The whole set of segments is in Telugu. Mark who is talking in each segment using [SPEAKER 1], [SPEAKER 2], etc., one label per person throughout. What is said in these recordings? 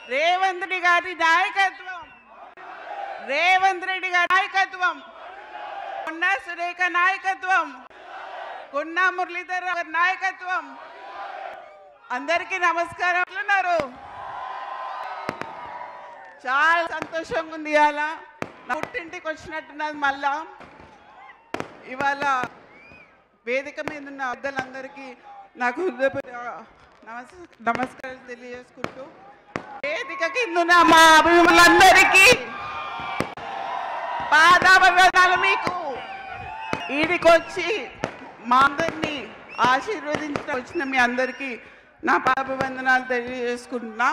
[SPEAKER 1] రేవంత్ రెడ్డి గారి నాయకత్వం రేవంత్ రెడ్డి గారి నాయకత్వం కొండా సురేఖ నాయకత్వం కొండా మురళీధర్ రావు గారి నాయకత్వం అందరికీ నమస్కారం ఎట్లున్నారు చాలా సంతోషంగా ఉంది ఇవాళ నా పుట్టింటికి వచ్చినట్టున్నది మళ్ళా ఇవాళ వేదిక మీద ఉన్న పెద్దలందరికీ నాకు హృదయపూర్వక నమస్ నమస్కారం తెలియజేసుకుంటూ వేదిక కింద ఉన్న మా అభిమానులందరికీ పాదాభివందనాలు మీకు ఈడికొచ్చి మా అందరినీ ఆశీర్వదించిన వచ్చిన మీ అందరికీ నా పాదాభివందనాలు తెలియజేసుకుంటున్నా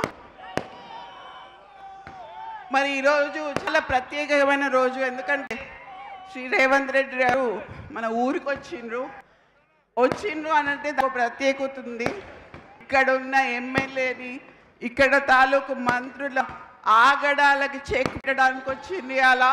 [SPEAKER 1] మరి ఈరోజు చాలా ప్రత్యేకమైన రోజు ఎందుకంటే శ్రీ రేవంత్ రెడ్డి గారు మన ఊరికి వచ్చిండ్రు వచ్చిండ్రు అనంటే దానికి ఒక ప్రత్యేకత ఉంది ఇక్కడ ఉన్న ఎమ్మెల్యేని ఇక్కడ తాలూకు మంత్రుల ఆగడాలకి చెక్ పెట్టడానికి వచ్చింది అలా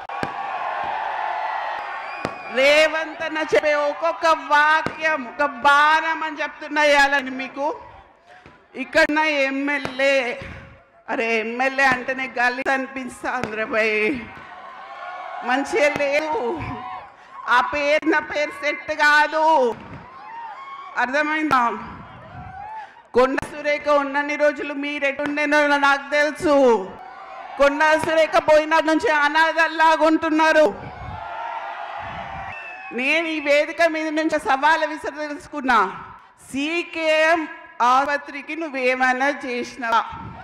[SPEAKER 1] రేవంత్ అన్న చెప్పే ఒక్కొక్క వాక్యం ఒక బాణం అని చెప్తున్నా ఇవ్వాలని మీకు ఇక్కడ ఎమ్మెల్యే అరే ఎమ్మెల్యే అంటేనే గాలి అనిపిస్తా ఆంధ్రపై మంచిగా లేదు ఆ పేరు నా పేరు సెట్ కాదు అర్థమైందా కొండ సురేఖ ఉన్నన్ని రోజులు మీరు ఎటుండేనో నాకు తెలుసు కొండ సురేఖ పోయిన నుంచి అనాథల్లాగా ఉంటున్నారు నేను ఈ వేదిక మీద నుంచి సవాలు విసరదలుచుకున్నా సీకేఎం ఆసుపత్రికి నువ్వేమైనా చేసినావా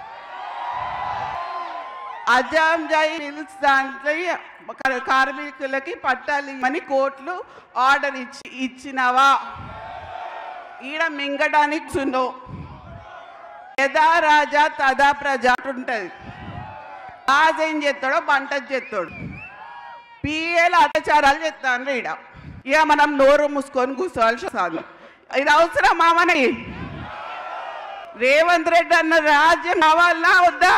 [SPEAKER 1] అజాం జై మిల్స్ దాంట్లో క- కార్మికులకి పట్టాలి అని కోర్టులు ఆర్డర్ ఇచ్చి ఇచ్చినవా ఈడ మింగడానికి సున్నో యథా రాజా తదా ప్రజా ఉంటుంది రాజు ఏం చేస్తాడో పంట చేస్తాడు పిఏలు అత్యాచారాలు చేస్తాను ఈడ ఇక మనం నోరు మూసుకొని కూర్చోవాల్సి వస్తుంది ఇది అవసరమా మనకి రేవంత్ రెడ్డి అన్న రాజ్యం కావాలా వద్దా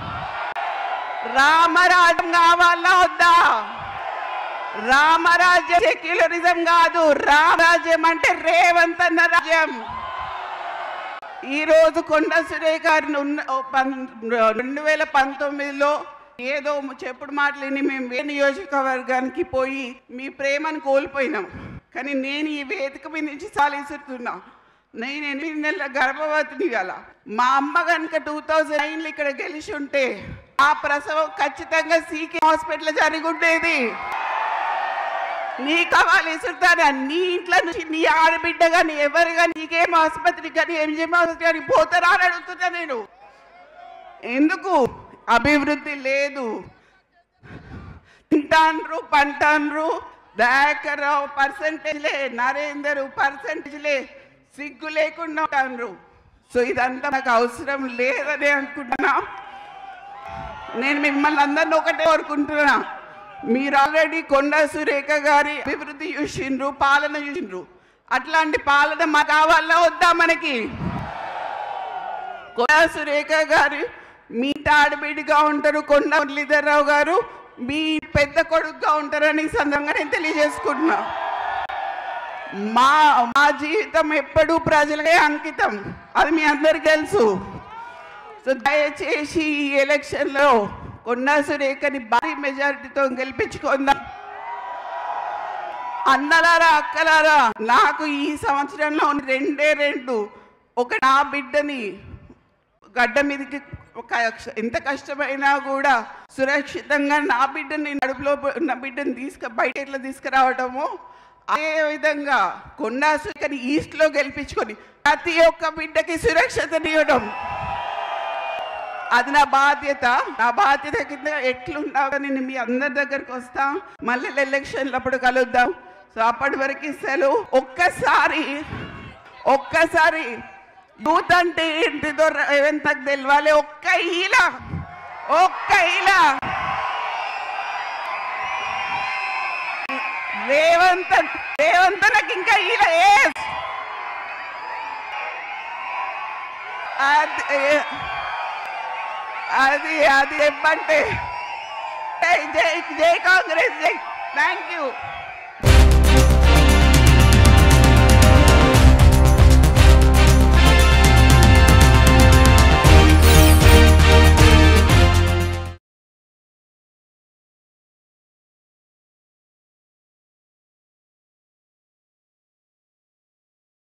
[SPEAKER 1] రామరాజ్యం కావాలా వద్దా రామరాజ్యం సెక్యులరిజం కాదు రామరాజ్యం అంటే రేవంత్ అన్న రాజ్యం ఈ రోజు కొండ సురేఖ గారిని ఉన్న ఓ పన్- రెండు వేల పంతొమ్మిదిలో ఏదో చెప్పుడు మాటలని మేము ఏ నియోజకవర్గానికి పోయి మీ ప్రేమను కోల్పోయినాం కానీ నేను ఈ వేదిక మీద నుంచి సాలిస్తున్నా నేను ఎనిమిది నెలల గర్భవతిని గల మా అమ్మ కనుక టూ థౌజండ్ నైన్లో ఇక్కడ గెలిచి ఉంటే ఆ ప్రసవం ఖచ్చితంగా సీకే హాస్పిటల్ జరిగి ఉండేది నీ కావాలి సుల్తానా నీ ఇంట్లో నుంచి నీ ఆడబిడ్డ కానీ ఎవరు కానీ నీకేం ఆసుపత్రికి కానీ ఎంజిఎం ఆసుపత్రి కానీ పోతారా అని అడుగుతున్నా నేను ఎందుకు అభివృద్ధి లేదు తింటాన్రు పంటాన్రు దయాకర్రావు పర్సంటేజ్లే నరేందర్ పర్సంటేజ్లే సిగ్గు లేకుండా ఉంటాన్రు సో ఇదంతా నాకు అవసరం లేదని అనుకుంటున్నా నేను మిమ్మల్ని అందరిని ఒకటే కోరుకుంటున్నా మీరు ఆల్రెడీ కొండా సురేఖ గారి అభివృద్ధి చూసిండ్రు పాలన చూసిండ్రు అట్లాంటి పాలన మా కావాలా వద్దా మనకి కొండా సురేఖ గారు మీ తాడబిడిగా ఉంటారు కొండ మురళీధర్రావు గారు మీ పెద్ద కొడుకుగా ఉంటారని ఈ సందర్భంగా నేను తెలియజేసుకుంటున్నా మా మా జీవితం ఎప్పుడూ ప్రజలకే అంకితం అది మీ అందరికి తెలుసు సో దయచేసి ఈ ఎలక్షన్లో కొండా సురేఖని భారీ మెజారిటీతో గెలిపించుకుందాం అన్నలారా అక్కలారా నాకు ఈ సంవత్సరంలో రెండే రెండు ఒక నా బిడ్డని గడ్డ మీదకి ఒక ఎంత కష్టమైనా కూడా సురక్షితంగా నా బిడ్డని నడుపులో ఉన్న బిడ్డని తీసుకు బయట ఎట్లా తీసుకురావటము అదే విధంగా కొండా సురేఖని ఈస్ట్లో గెలిపించుకొని ప్రతి ఒక్క బిడ్డకి సురక్షతనివ్వడం అది నా బాధ్యత నా బాధ్యత కింద ఎట్లున్నావు నేను మీ అందరి దగ్గరికి వస్తా మళ్ళీ ఎలక్షన్లు అప్పుడు కలుద్దాం సో అప్పటి వరకు సెలవు ఒక్కసారి ఒక్కసారి యూత్ అంటే ఏంటిదో ఎంతకు తెలియాలి ఒక్క ఈల ఒక్క ఈల రేవంత్ రేవంత్ నాకు ఇంకా ఈల ఏ అది అది అది చెప్పంటే జై జై జై కాంగ్రెస్ జై థ్యాంక్ యూ